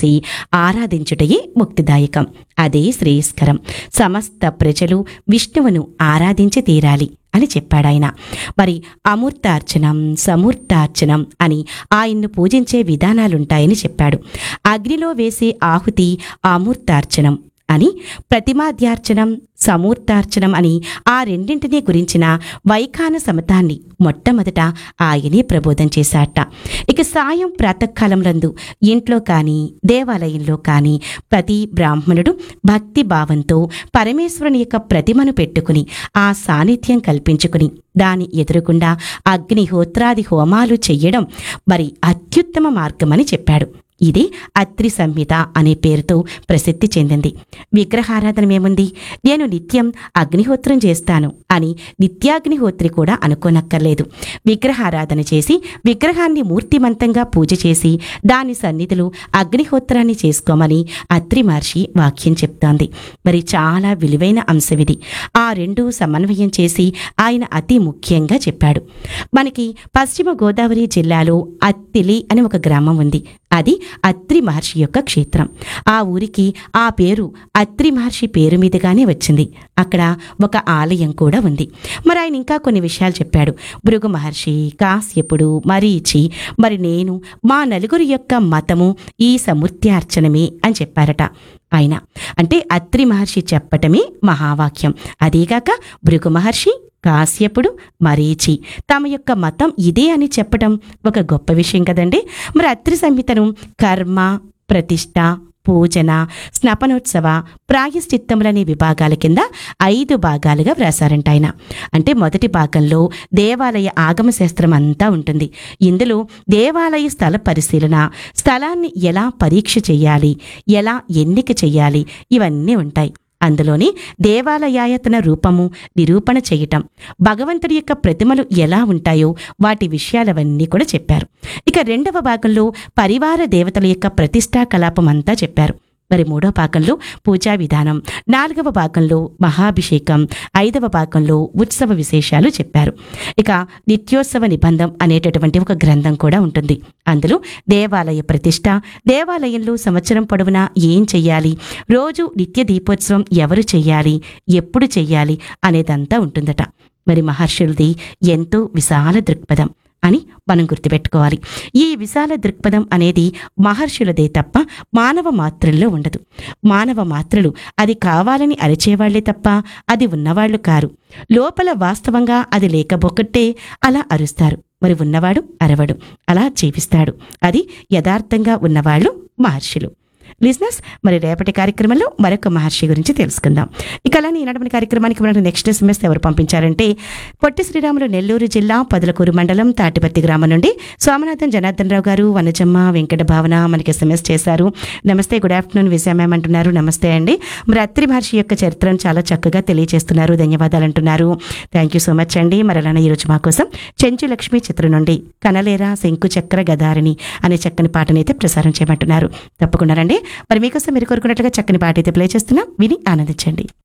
చేసి ఆరాధించుటయే ముక్తిదాయకం అదే శ్రేయస్కరం సమస్త ప్రజలు విష్ణువును ఆరాధించి తీరాలి అని చెప్పాడాయన మరి అమూర్తార్చనం సమూర్తార్చనం అని ఆయన్ను పూజించే విధానాలుంటాయని చెప్పాడు అగ్నిలో వేసే ఆహుతి అమూర్తార్చనం అని ప్రతిమాధ్యార్చనం సమూర్తార్చనం అని ఆ రెండింటినీ గురించిన వైఖాన సమతాన్ని మొట్టమొదట ఆయనే ప్రబోధం చేశాట ఇక సాయం ప్రాతకాలంలందు ఇంట్లో కానీ దేవాలయంలో కానీ ప్రతి బ్రాహ్మణుడు భక్తి భావంతో పరమేశ్వరుని యొక్క ప్రతిమను పెట్టుకుని ఆ సాన్నిధ్యం కల్పించుకుని దాని ఎదురుగుండా అగ్నిహోత్రాది హోమాలు చెయ్యడం మరి అత్యుత్తమ మార్గమని చెప్పాడు ఇది అత్రి సంహిత అనే పేరుతో ప్రసిద్ధి చెందింది విగ్రహారాధనమేముంది నేను నిత్యం అగ్నిహోత్రం చేస్తాను అని నిత్యాగ్నిహోత్రి కూడా అనుకోనక్కర్లేదు విగ్రహారాధన చేసి విగ్రహాన్ని మూర్తిమంతంగా పూజ చేసి దాని సన్నిధిలో అగ్నిహోత్రాన్ని చేసుకోమని అత్రి మహర్షి వాక్యం చెప్తోంది మరి చాలా విలువైన అంశమిది ఆ రెండు సమన్వయం చేసి ఆయన అతి ముఖ్యంగా చెప్పాడు మనకి పశ్చిమ గోదావరి జిల్లాలో అత్తిలి అని ఒక గ్రామం ఉంది అది అత్రి మహర్షి యొక్క క్షేత్రం ఆ ఊరికి ఆ పేరు అత్రి మహర్షి పేరు మీదుగానే వచ్చింది అక్కడ ఒక ఆలయం కూడా ఉంది మరి ఆయన ఇంకా కొన్ని విషయాలు చెప్పాడు భృగు మహర్షి కాశ్యపుడు మరీచి మరి నేను మా నలుగురు యొక్క మతము ఈ సముత్యార్చనమే అని చెప్పారట ఆయన అంటే అత్రి మహర్షి చెప్పటమే మహావాక్యం అదేగాక భృగు మహర్షి కాశ్యపుడు మరీచి తమ యొక్క మతం ఇదే అని చెప్పడం ఒక గొప్ప విషయం కదండి మరి అత్రి సంహితను కర్మ ప్రతిష్ట పూజన స్నపనోత్సవ ప్రాయశ్చిత్తములనే విభాగాల కింద ఐదు భాగాలుగా వ్రాసారంట ఆయన అంటే మొదటి భాగంలో దేవాలయ ఆగమ శాస్త్రం అంతా ఉంటుంది ఇందులో దేవాలయ స్థల పరిశీలన స్థలాన్ని ఎలా పరీక్ష చేయాలి ఎలా ఎన్నిక చేయాలి ఇవన్నీ ఉంటాయి అందులోని దేవాలయాయతన రూపము నిరూపణ చేయటం భగవంతుడి యొక్క ప్రతిమలు ఎలా ఉంటాయో వాటి విషయాలవన్నీ కూడా చెప్పారు ఇక రెండవ భాగంలో పరివార దేవతల యొక్క ప్రతిష్టా కలాపం అంతా చెప్పారు మరి మూడో భాగంలో పూజా విధానం నాలుగవ భాగంలో మహాభిషేకం ఐదవ భాగంలో ఉత్సవ విశేషాలు చెప్పారు ఇక నిత్యోత్సవ నిబంధం అనేటటువంటి ఒక గ్రంథం కూడా ఉంటుంది అందులో దేవాలయ ప్రతిష్ట దేవాలయంలో సంవత్సరం పొడవునా ఏం చెయ్యాలి రోజు నిత్య దీపోత్సవం ఎవరు చెయ్యాలి ఎప్పుడు చెయ్యాలి అనేదంతా ఉంటుందట మరి మహర్షులది ఎంతో విశాల దృక్పథం అని మనం గుర్తుపెట్టుకోవాలి ఈ విశాల దృక్పథం అనేది మహర్షులదే తప్ప మానవ మాత్రల్లో ఉండదు మానవ మాత్రలు అది కావాలని అరిచేవాళ్లే తప్ప అది ఉన్నవాళ్లు కారు లోపల వాస్తవంగా అది లేకపోకట్టే అలా అరుస్తారు మరి ఉన్నవాడు అరవడు అలా జీవిస్తాడు అది యథార్థంగా ఉన్నవాళ్ళు మహర్షులు లిజినెస్ మరి రేపటి కార్యక్రమంలో మరొక మహర్షి గురించి తెలుసుకుందాం ఇక అలానే ఈనాటి కార్యక్రమానికి మనకు నెక్స్ట్ ఎస్ఎంఎస్ ఎవరు పంపించారంటే పొట్టి శ్రీరాములు నెల్లూరు జిల్లా పదులకూరు మండలం తాటిపత్తి గ్రామం నుండి స్వామినాథన్ జనార్దన్ రావు గారు వనజమ్మ వెంకట భావన మనకి ఎస్ఎంఎస్ చేశారు నమస్తే గుడ్ ఆఫ్టర్నూన్ విజయ మ్యామ్ అంటున్నారు నమస్తే అండి మరి అత్రి మహర్షి యొక్క చరిత్రను చాలా చక్కగా తెలియజేస్తున్నారు ధన్యవాదాలు అంటున్నారు థ్యాంక్ యూ సో మచ్ అండి మరి అలానే ఈరోజు మా కోసం చెంచు లక్ష్మి చిత్రం నుండి కనలేరా శంకు చక్ర గదారిని అనే చక్కని పాటనైతే ప్రసారం చేయమంటున్నారు తప్పకుండా రండి మరి మీకోసం మీరు కోరుకున్నట్లుగా చక్కని పాట అయితే ప్లే చేస్తున్నాం విని ఆనందించండి